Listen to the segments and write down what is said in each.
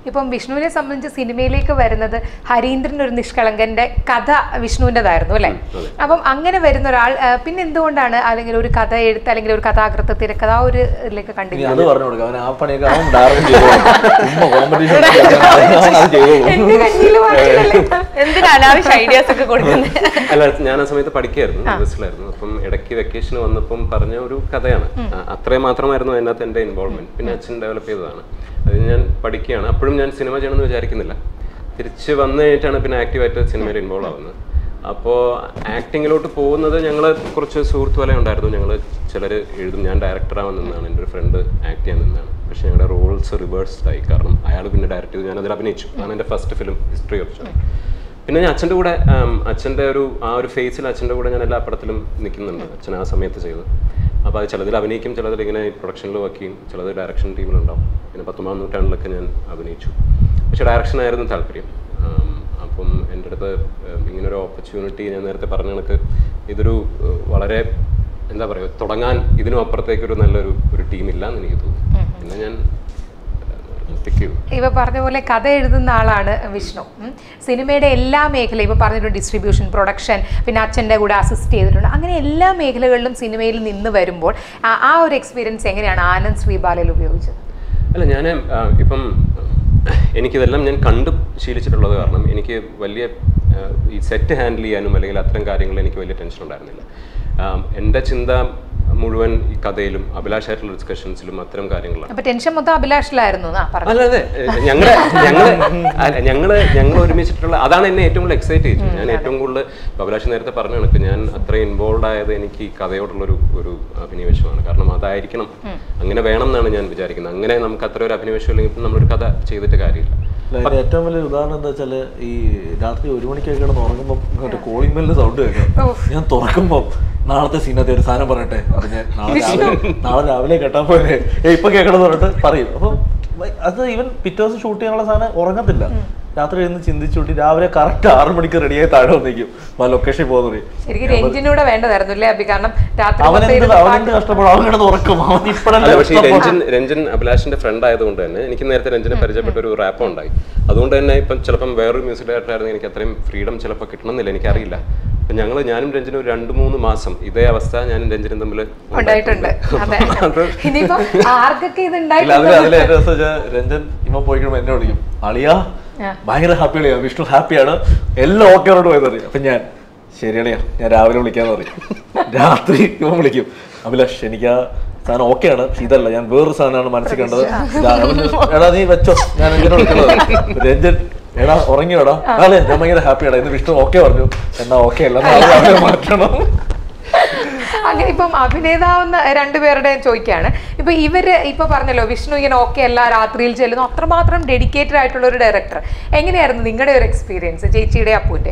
ഇപ്പം വിഷ്ണുവിനെ സംബന്ധിച്ച് സിനിമയിലേക്ക് വരുന്നത് ഹരീന്ദ്രൻ ഒരു നിഷ്കളങ്കന്റെ കഥ വിഷ്ണുവിൻ്റെതായിരുന്നു അല്ലേ അപ്പം അങ്ങനെ വരുന്ന ഒരാൾ ആ, പിന്നെ എന്തുകൊണ്ടാണ് അല്ലെങ്കിൽ ഒരു കഥ എഴുത്ത് അല്ലെങ്കിൽ ഒരു കഥാകൃത്ത് തിരക്കഥ ആ ഒരു ഇതിലേക്ക് ഇനി കണ്ടില്ല അത് പറഞ്ഞു കൊടുക്കാം അവൻ ആ പണിയൊക്കെ അവൻ ഡയറക്റ്റ് ചെയ്തോളും ചുമ്മാ കോമ്പറ്റീഷൻ അവൻ അത് ചെയ്തോളും എന്റെ കയ്യില് പറയുന്നില്ലേ? എന്തിനാ അനാവശ്യ ഐഡിയാസ് ഒക്കെ കൊടുക്കുന്നത് അല്ല ഞാൻ ആ സമയത്ത് പഠിക്കായിരുന്നു ബസ്സിലായിരുന്നു അപ്പം ഇടയ്ക്ക് വെക്കേഷൻ വന്നപ്പം പറഞ്ഞ ഒരു കഥയാണ് ആ, അത്രയും മാത്രമായിരുന്നു അതിനകത്ത് എൻ്റെ ഇൻവോൾവ്മെന്റ് പിന്നെ അച്ഛൻ ഡെവലപ്പ് ചെയ്തതാണ് അത് ഞാൻ പഠിക്കുകയാണ് അപ്പോഴും ഞാൻ സിനിമ ചെയ്യണമെന്ന് വിചാരിക്കുന്നില്ല തിരിച്ച് വന്നു കഴിഞ്ഞിട്ടാണ് പിന്നെ ആക്റ്റീവായിട്ട് സിനിമയിൽ ഇൻവോൾവ് ആവുന്നത് അപ്പോൾ ആക്ടിങ്ങിലോട്ട് പോകുന്നത് ഞങ്ങൾ കുറച്ച് സുഹൃത്ത് വല ഉണ്ടായിരുന്നു ഞങ്ങൾ ചിലർ എഴുതും ഞാൻ ഡയറക്ടറാവാൻ നിന്നാണ് എൻ്റെ ഒരു ഫ്രണ്ട് ആക്ട് ചെയ്യാൻ നിന്നാണ് പക്ഷേ ഞങ്ങളുടെ റോൾസ് റിവേഴ്സ്ഡ് ആയി കാരണം അയാൾ പിന്നെ ഡയറക്റ്റ് ചെയ്തു ഞാൻ അതിൽ അഭിനയിച്ചു അതാണ് എൻ്റെ ഫസ്റ്റ് ഫിലിം ഹിസ്റ്ററി ഓഫ് പിന്നെ ഞാൻ അച്ഛൻ്റെ കൂടെ ആം, അച്ഛൻ്റെ ഒരു ആ ഒരു ഫേസിൽ അച്ഛൻ്റെ കൂടെ ഞാൻ എല്ലാ പടത്തിലും നിൽക്കുന്നുണ്ട് അച്ഛൻ ആ സമയത്ത് ചെയ്തു അപ്പോൾ അത് ചിലതിൽ അഭിനയിക്കും ചിലതിൽ ഇങ്ങനെ പ്രൊഡക്ഷനിൽ വർക്ക് ചെയ്യും ചിലത് ഡയറക്ഷൻ ടീമിലുണ്ടാവും പിന്നെ പത്തൊമ്പതാം നൂറ്റാണ്ടിലൊക്കെ ഞാൻ അഭിനയിച്ചു പക്ഷേ ഡയറക്ഷൻ ആയിരുന്നു താല്പര്യം ആം, അപ്പം എൻ്റെ അടുത്ത് ഉം, ഇങ്ങനൊരു ഓപ്പർച്യൂണിറ്റി ഞാൻ നേരത്തെ പറഞ്ഞ കണക്ക് ഇതൊരു ഉം, വളരെ എന്താ പറയുക തുടങ്ങാൻ ഇതിനും അപ്പുറത്തേക്ക് ഒരു നല്ലൊരു ഒരു ടീമില്ല എന്ന് എനിക്ക് തോന്നുന്നു പിന്നെ ഞാൻ പിക്ക് ചെയ്തു ഇവ പറഞ്ഞ പോലെ കഥ എഴുതുന്ന ആളാണ് വിഷ്ണു ഉം. സിനിമയുടെ എല്ലാ മേഖലയും ഇപ്പോൾ പറഞ്ഞിട്ടുണ്ട് ഡിസ്ട്രിബ്യൂഷൻ പ്രൊഡക്ഷൻ പിന്നെ അച്ഛൻ്റെ കൂടെ അസിസ്റ്റ് ചെയ്തിട്ടുണ്ട് അങ്ങനെ എല്ലാ മേഖലകളിലും സിനിമയിൽ നിന്ന് വരുമ്പോൾ ആ- ആ ഒരു എക്സ്പീരിയൻസ് എങ്ങനെയാണ് ആനന്ദ് ശ്രീബാലയിൽ ഉപയോഗിച്ചത് അല്ല ഞാൻ ഇപ്പം എനിക്കിതെല്ലാം ഞാൻ കണ്ട് ശീലിച്ചിട്ടുള്ളത് കാരണം എനിക്ക് വലിയ ആ, ഈ സെറ്റ് ഹാൻഡിൽ ചെയ്യാനും അല്ലെങ്കിൽ അത്തരം കാര്യങ്ങളിൽ എനിക്ക് വലിയ ടെൻഷൻ ഉണ്ടായിരുന്നില്ല ആ, എൻ്റെ ചിന്ത മുഴുവൻ ഈ കഥയിലും അഭിലാഷായിട്ടുള്ള ഡിസ്കഷൻസിലും അത്തരം കാര്യങ്ങളാണ് അപ്പൊ ടെൻഷൻ മൊത്തം അഭിലാഷിലായിരുന്നു എന്നാ പറഞ്ഞു അല്ല അതെ ഞങ്ങള് ഞങ്ങള് അല്ല, ഞങ്ങള് ഞങ്ങൾ ഒരുമിച്ചിട്ടുള്ള അതാണ് എന്നെ ഏറ്റവും കൂടുതൽ എക്സൈറ്റ് ചെയ്തത് ഞാൻ ഏറ്റവും കൂടുതൽ ഇപ്പൊ അഭിലാഷ് നേരത്തെ പറഞ്ഞ കണക്ക് ഞാൻ അത്രയും ഇൻവോൾവ് ആയത് എനിക്ക് ഈ കഥയോടുള്ളൊരു ഒരു അഭിനിവേശമാണ് കാരണം അതായിരിക്കണം അങ്ങനെ വേണം എന്നാണ് ഞാൻ വിചാരിക്കുന്നത് അങ്ങനെ നമുക്ക് അത്ര ഒരു അഭിനിവേശം അല്ലെങ്കിൽ ഇപ്പം നമ്മളൊരു കഥ ചെയ്തിട്ട് കാര്യമില്ല അല്ല, ഇതിന്റെ ഏറ്റവും വലിയ ഉദാഹരണം എന്താ വെച്ചാല് ഈ രാത്രി ഒരു മണിക്കൊക്കെ കിടന്ന് ഉറങ്ങുമ്പോൾ മറ്റേ കോളിംഗ് ബെല്ലിന്റെ സൗണ്ട് കേൾക്കാം ഞാൻ തുറക്കുമ്പോൾ നാളത്തെ സീനത്തെ ഒരു സാധനം പറയട്ടെ അപ്പൊ ഞാൻ നാളെ രാവിലെ നാളെ രാവിലെ കേട്ടാ പോലെ ഏ ഇപ്പൊ കേൾക്കണം എന്ന് പറഞ്ഞിട്ട് പറയും അപ്പം അത് ഇവൻ പിറ്റേ ദിവസം ഷൂട്ട് ചെയ്യാനുള്ള സാധനം ഉറങ്ങത്തില്ല രാത്രി ഇരുന്ന് ചിന്തിച്ചുകൂട്ടി രാവിലെ കറക്റ്റ് ആറു മണിക്ക് റെഡിയായി താഴെ വന്നേക്കും ആ ലൊക്കേഷൻ പോകുന്ന പറയും ശരിക്കും രഞ്ജിനൂടെ വേണ്ടതായിരുന്നു അല്ലേ അഭി കാരണം രാത്രി മൊത്തം അവനെന്ത് ഇരുന്ന് അവനെന്ത് കഷ്ടപ്പെടും അവൻ കിടന്ന് ഉറക്കും അവൻ അല്ല ഇപ്പഴല്ലേ പക്ഷേ ഈ രഞ്ജൻ രഞ്ജൻ അഭിലാഷിന്റെ ഫ്രണ്ട് ആയതുകൊണ്ട് തന്നെ എനിക്ക് നേരത്തെ രഞ്ജനെ പരിചയപ്പെട്ട ഒരു റാപ്പ് ഉണ്ടായി അതുകൊണ്ട് തന്നെ ഇപ്പം ചിലപ്പം വേറൊരു മ്യൂസിക് ഡയറക്ടർ ആയിരുന്നു എനിക്ക് അത്രയും ഫ്രീഡം ചിലപ്പോൾ കിട്ടണമെന്നില്ല എനിക്കറിയില്ല അപ്പം ഞങ്ങൾ ഞാനും രഞ്ജനും ഒരു രണ്ട് മൂന്ന് മാസം ഇതേ അവസ്ഥ ഞാനും രഞ്ജനും തമ്മിൽ ഉണ്ടായിട്ടുണ്ട് അതെ ഇനിയിപ്പോ ആർക്കൊക്കെ ഇത് ഇല്ല അതിൽ ഉണ്ടായിട്ടുണ്ട് അതിലെ ഏറ്റവും രസം വെച്ചാൽ രഞ്ജൻ ഇവൻ പോയി കഴിയുമ്പോൾ എന്നെ വിളിക്കും അളിയാ ഭയങ്കര ഹാപ്പി അളിയാ വിഷ്ണു ഹാപ്പിയാണ് എല്ലാം ഓക്കെ ആയിട്ട് പോയത് അറിയാം അപ്പൊ ഞാൻ ശരി അളിയാ ഞാൻ രാവിലെ വിളിക്കാന്ന് പറയും രാത്രി ഇവൻ വിളിക്കും അഭിലാഷ് എനിക്ക് ആ സാധനം ഓക്കെ ആണ് പക്ഷെ ഇതല്ല ഞാൻ വേറൊരു സാധനമാണ് മനസ്സിൽ കണ്ടത് ഇതാണ് അവൻ എടാ നീ വെച്ചോ ഞാൻ ഇങ്ങനെ വിളിക്കുന്നത് രഞ്ജൻ എടാ ഉറങ്ങിയോടാ അല്ലേ ഞാൻ ഭയങ്കര ഹാപ്പിയാണ് ഇന്ന് വിഷ്ണു ഓക്കെ പറഞ്ഞു എന്നാ ഓക്കെ അല്ല നാളെ രാവിലെ മാറ്റണം അങ്ങനെ ഇപ്പം അഭിനേതാവെന്ന് രണ്ടുപേരുടെ ചോദിക്കുകയാണ് ഇപ്പൊ ഇവര് ഇപ്പൊ പറഞ്ഞല്ലോ വിഷ്ണു ഇങ്ങനെ ഓക്കെ അല്ല രാത്രിയിൽ ചെല്ലുന്നു അത്രമാത്രം ഡെഡിക്കേറ്റഡ് ആയിട്ടുള്ള ഒരു ഡയറക്ടർ എങ്ങനെയായിരുന്നു നിങ്ങളുടെ ഒരു എക്സ്പീരിയൻസ് ചേച്ചിയുടെ അപ്പൂന്റെ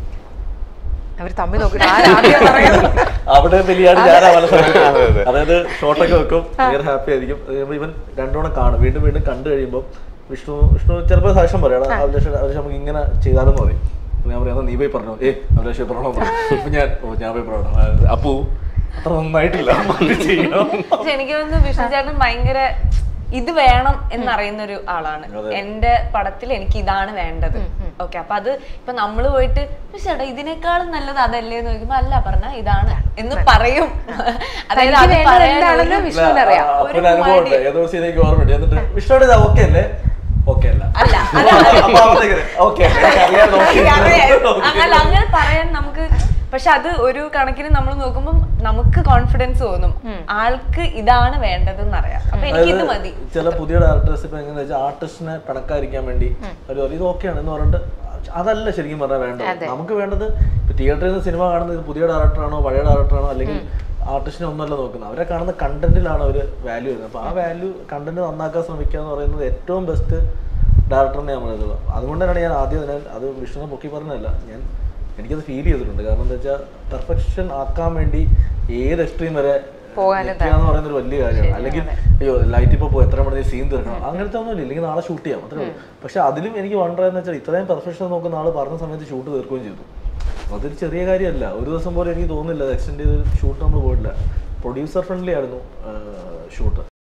അവർ തമ്മിൽ നോക്കിയിട്ട് ആരാദ്യം പറയുന്നത് അവിടെ ബലിയാണ് ഞാൻ ആ പല സമയത്ത് അതായത് ഷോട്ടൊക്കെ വെക്കും ഭയങ്കര ഹാപ്പി ആയിരിക്കും അത് കഴിയുമ്പോ ഇവൻ രണ്ടുകൂടെ കാണും വീണ്ടും വീണ്ടും കണ്ടു കഴിയുമ്പോൾ വിഷ്ണു വിഷ്ണു ചിലപ്പോൾ സാക്ഷ്യം പറയാം എടാ, അഭിലാഷ് അഭിലാഷ് നമുക്ക് ഇങ്ങനെ ചെയ്താലെന്ന് പറയും അപ്പൊ ഞാൻ പറയാം "എന്നാ നീ പോയി പറഞ്ഞോ ഏ അഭിലാഷ് പോയി പറഞ്ഞോ എന്ന് പറയും. അപ്പൊ ഞാൻ ഓ ഞാൻ പോയി പറയണം അപ്പു അത്ര നന്നായിട്ടില്ല നമുക്ക് ചെയ്യണം പക്ഷെ എനിക്ക് തോന്നുന്നു വിഷ്ണു ചേട്ടൻ ഭയങ്കര ഇത് വേണം എന്നറിയുന്ന ഒരു ആളാണ് എന്റെ പടത്തിൽ എനിക്ക് ഇതാണ് വേണ്ടത് ഓക്കെ അപ്പൊ അത് ഇപ്പൊ നമ്മള് പോയിട്ട് "പക്ഷേ ചേട്ടാ ഇതിനേക്കാളും നല്ലത് അതല്ലേ എന്ന് ചോദിക്കുമ്പോ അല്ല പറഞ്ഞ ഇതാണ് എന്ന് പറയും അതായത് തനിക്ക് അത് വേണ്ടത് പറയാൻ എന്താണെന്ന് ഒരു- വിഷ്ണുവിന് അറിയാം അപ്പൊ അനുഭവം ഉണ്ട് ഏതോ ദിവസം എനിക്ക് ഓർമ്മയുണ്ട് എന്നിട്ട് വിഷ്ണുവിടെ ഇത് ഓക്കെ അല്ലേ ഓക്കെ അല്ല അല്ല അത് അപ്പൊ അവിടത്തേക്ക് ഓക്കെ അറിയാം അങ്ങനെ അങ്ങനെ പറയാൻ നമുക്ക് പക്ഷെ അത് ഒരു കണക്കിന് നമ്മൾ നോക്കുമ്പോൾ നമുക്ക് കോൺഫിഡൻസ് തോന്നും ആൾക്ക് ഇതാണ് വേണ്ടതെന്ന് അറിയാം അപ്പൊ എനിക്ക് ഇത് മതി ചില പുതിയ ഡയറക്ടേഴ്സ് ഇപ്പൊ എങ്ങനെയാ വെച്ചാൽ ആർട്ടിസ്റ്റിനെ പിണക്കാതിരിക്കാൻ വേണ്ടി അവർ പറയും ഇത് ഓക്കെയാണ് എന്ന് പറഞ്ഞിട്ട് അതല്ല ശരിക്കും പറഞ്ഞാൽ വേണ്ടത് നമുക്ക് വേണ്ടത് ഇപ്പൊ തിയേറ്ററിൽ നിന്ന് സിനിമ കാണുന്നത് ഇത് പുതിയ ഡയറക്ടറാണോ പഴയ ഡയറക്ടറാണോ അല്ലെങ്കിൽ ആർട്ടിസ്റ്റിനെ ഒന്നല്ല നോക്കുന്നത് അവരെ കാണുന്ന കണ്ടന്റിലാണ് അവർ വാല്യൂ വരുന്നത് അപ്പൊ ആ വാല്യൂ കണ്ടന്റ് നന്നാക്കാൻ ശ്രമിക്കുക എന്ന് പറയുന്നത് ഏറ്റവും ബെസ്റ്റ് ഡയറക്ടറിനെ നമ്മൾ അതുകൊണ്ട് തന്നെയാണ് ഞാൻ ആദ്യം ഞാൻ അത് വിഷ്ണുനെ പൊക്കി പറഞ്ഞതല്ല ഞാൻ എനിക്കത് ഫീൽ ചെയ്തിട്ടുണ്ട് കാരണം എന്താ വെച്ചാൽ പെർഫെക്ഷൻ ആക്കാൻ വേണ്ടി ഏത് എക്സ്ട്രീം വരെ പോകാനും എന്ന് പറയുന്ന ഒരു വലിയ കാര്യമാണ് അല്ലെങ്കിൽ അയ്യോ ലൈറ്റ് ഇപ്പോൾ പോയി എത്ര മണി സീൻ തീർക്കണം അങ്ങനത്തെ ഒന്നുമില്ല ഇല്ലെങ്കിൽ നാളെ ഷൂട്ട് ചെയ്യാം അത്രേ ഉള്ളൂ പക്ഷെ അതിലും എനിക്ക് വണ്ടർ എന്ന് വെച്ചാൽ ഇത്രയും പെർഫെക്ഷൻ നോക്കുന്ന ആൾ പറഞ്ഞ സമയത്ത് ഷൂട്ട് തീർക്കുകയും ചെയ്തു അതൊരു ചെറിയ കാര്യമല്ല ഒരു ദിവസം പോലെ എനിക്ക് തോന്നുന്നില്ല എക്സ്റ്റെൻഡ് ചെയ്ത് ഷൂട്ട് നമ്മൾ പോയിട്ടില്ല പ്രൊഡ്യൂസർ ഫ്രണ്ട്ലി ആയിരുന്നു ഷൂട്ട്